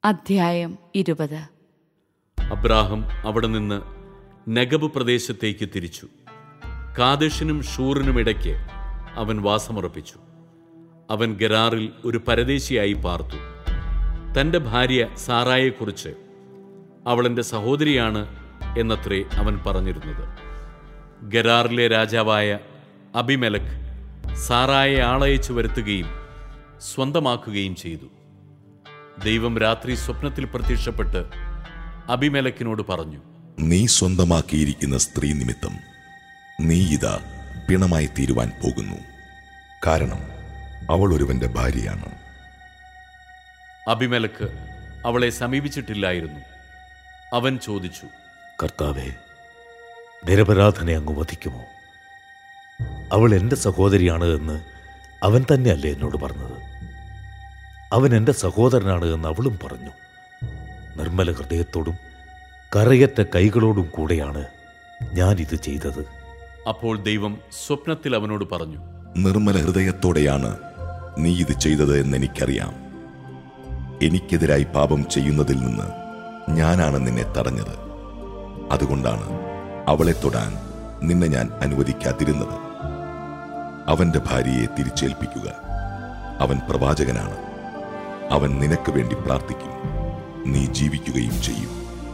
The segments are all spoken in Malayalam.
അധ്യായം ഇരുപത് അബ്രാഹം അവിടെ നിന്ന് നഗബ് പ്രദേശത്തേക്ക് തിരിച്ചു കാദേശിനും ഷൂറിനും ഇടയ്ക്ക് അവൻ വാസമുറപ്പിച്ചു അവൻ ഗരാറിൽ ഒരു പരദേശിയായി പാർത്തു തന്റെ ഭാര്യ സാറായെക്കുറിച്ച് അവൾ എൻ്റെ സഹോദരിയാണ് എന്നത്രേ അവൻ പറഞ്ഞിരുന്നത് ഗരാറിലെ രാജാവായ അബിമെലക് സാറായെ ആളയച്ചു വരുത്തുകയും സ്വന്തമാക്കുകയും ചെയ്തു ദൈവം രാത്രി സ്വപ്നത്തിൽ പ്രത്യക്ഷപ്പെട്ട് അബിമെലക്കിനോട് പറഞ്ഞു നീ സ്വന്തമാക്കിയിരിക്കുന്ന സ്ത്രീ നിമിത്തം നീ ഇതാ പിണമായി തീരുവാൻ പോകുന്നു കാരണം അവൾ ഒരുവന്റെ ഭാര്യയാണ് അബിമെലക്ക് അവളെ സമീപിച്ചിട്ടില്ലായിരുന്നു അവൻ ചോദിച്ചു കർത്താവെ നിരപരാധനെ അങ്ങ് വധിക്കുമോ അവൾ എൻ്റെ സഹോദരിയാണ് എന്ന് അവൻ തന്നെയല്ലേ എന്നോട് പറഞ്ഞത് അവൻ എൻ്റെ സഹോദരനാണ് എന്ന് അവളും പറഞ്ഞു നിർമ്മല ഹൃദയത്തോടും കറയറ്റ കൈകളോടും കൂടെയാണ് ഞാൻ ഇത് ചെയ്തത് അപ്പോൾ ദൈവം സ്വപ്നത്തിൽ അവനോട് പറഞ്ഞു നിർമ്മല ഹൃദയത്തോടെയാണ് നീ ഇത് ചെയ്തത് എന്ന് എനിക്കറിയാം എനിക്കെതിരായി പാപം ചെയ്യുന്നതിൽ നിന്ന് ഞാനാണ് നിന്നെ തടഞ്ഞത് അതുകൊണ്ടാണ് അവളെ തൊടാൻ നിന്നെ ഞാൻ അനുവദിക്കാതിരുന്നത് അവന്റെ ഭാര്യയെ തിരിച്ചേൽപ്പിക്കുക അവൻ പ്രവാചകനാണ് അവൻ നിനക്ക് വേണ്ടി പ്രാർത്ഥിക്കും നീ ജീവിക്കുകയും ചെയ്യും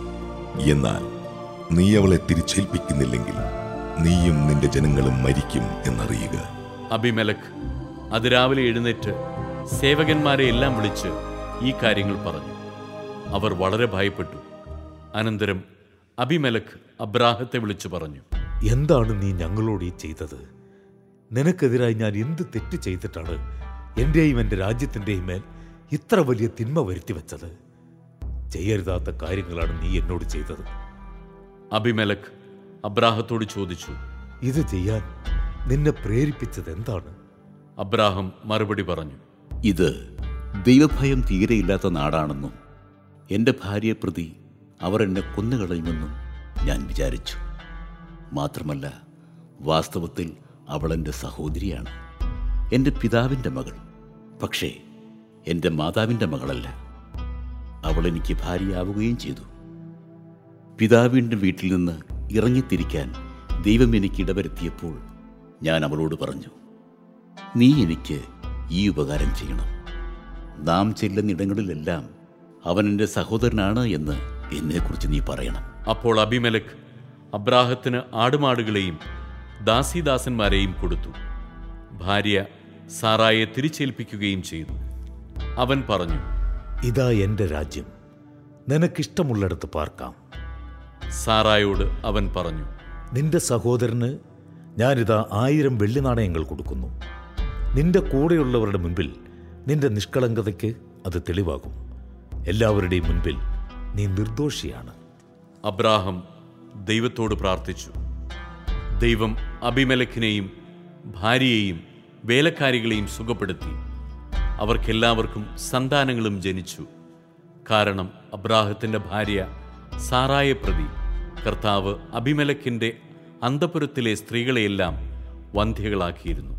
എന്നാൽ നീ അവളെ തിരിച്ചേൽപ്പിക്കുന്നില്ലെങ്കിൽ നീയും നിന്റെ ജനങ്ങളും മരിക്കും എന്നറിയുക അബിമെലക്ക് അതിരാവിലെ എഴുന്നേറ്റ് സേവകന്മാരെ എല്ലാം വിളിച്ച് ഈ കാര്യങ്ങൾ പറഞ്ഞു അവർ വളരെ ഭയപ്പെട്ടു അനന്തരം അബിമെലക്ക് അബ്രാഹത്തെ വിളിച്ചു പറഞ്ഞു എന്താണ് നീ ഞങ്ങളോട് ഈ ചെയ്തത് നിനക്കെതിരായി ഞാൻ എന്ത് തെറ്റ് ചെയ്തിട്ടാണ് എന്റെയും എൻ്റെ രാജ്യത്തിൻ്റെയും മേൽ ഇത്ര വലിയ തിന്മ വരുത്തി വെച്ചത് ചെയ്യരുതാത്ത കാര്യങ്ങളാണ് നീ എന്നോട് ചെയ്തത് അബിമെലക്ക് അബ്രാഹത്തോട് ചോദിച്ചു ഇത് ചെയ്യാൻ നിന്നെ പ്രേരിപ്പിച്ചത് എന്താണ് അബ്രാഹം മറുപടി പറഞ്ഞു ഇത് ദൈവഭയം തീരെയില്ലാത്ത നാടാണെന്നും എൻ്റെ ഭാര്യയെ പ്രതി അവർ എന്നെ കൊന്നുകളയുമെന്നും ഞാൻ വിചാരിച്ചു മാത്രമല്ല വാസ്തവത്തിൽ അവൾ എൻ്റെ സഹോദരിയാണ് എൻ്റെ പിതാവിൻ്റെ മകൾ പക്ഷേ എൻ്റെ മാതാവിൻ്റെ മകളല്ല അവൾ എനിക്ക് ഭാര്യയാവുകയും ചെയ്തു പിതാവിൻ്റെ വീട്ടിൽ നിന്ന് ഇറങ്ങിത്തിരിക്കാൻ ദൈവം എനിക്ക് ഇടവരുത്തിയപ്പോൾ ഞാൻ അവളോട് പറഞ്ഞു നീ എനിക്ക് ഈ ഉപകാരം ചെയ്യണം നാം ചെല്ലുന്നിടങ്ങളിലെല്ലാം അവൻ എൻ്റെ സഹോദരനാണ് എന്ന് എന്നെക്കുറിച്ച് നീ പറയണം അപ്പോൾ അബിമെലക്ക് അബ്രാഹത്തിന് ആടുമാടുകളെയും ദാസീദാസന്മാരെയും കൊടുത്തു ഭാര്യ സാറായെ തിരിച്ചേൽപ്പിക്കുകയും ചെയ്തു അവൻ പറഞ്ഞു ഇതാ എൻ്റെ രാജ്യം നിനക്കിഷ്ടമുള്ളിടത്ത് പാർക്കാം സാറായോട് അവൻ പറഞ്ഞു നിന്റെ സഹോദരന് ഞാനിതാ ആയിരം വെള്ളി നാണയങ്ങൾ കൊടുക്കുന്നു നിന്റെ കൂടെയുള്ളവരുടെ മുൻപിൽ നിന്റെ നിഷ്കളങ്കതയ്ക്ക് അത് തെളിവാകും എല്ലാവരുടെയും മുൻപിൽ നീ നിർദോഷിയാണ് അബ്രാഹം ദൈവത്തോട് പ്രാർത്ഥിച്ചു ദൈവം അബിമെലക്കിനെയും ഭാര്യയെയും വേലക്കാരികളെയും സുഖപ്പെടുത്തി അവർക്കെല്ലാവർക്കും സന്താനങ്ങളും ജനിച്ചു കാരണം അബ്രാഹത്തിന്റെ ഭാര്യ സാറായെ പ്രതി കർത്താവ് അബിമെലക്കിന്റെ അന്തപുരത്തിലെ സ്ത്രീകളെയെല്ലാം വന്ധ്യകളാക്കിയിരുന്നു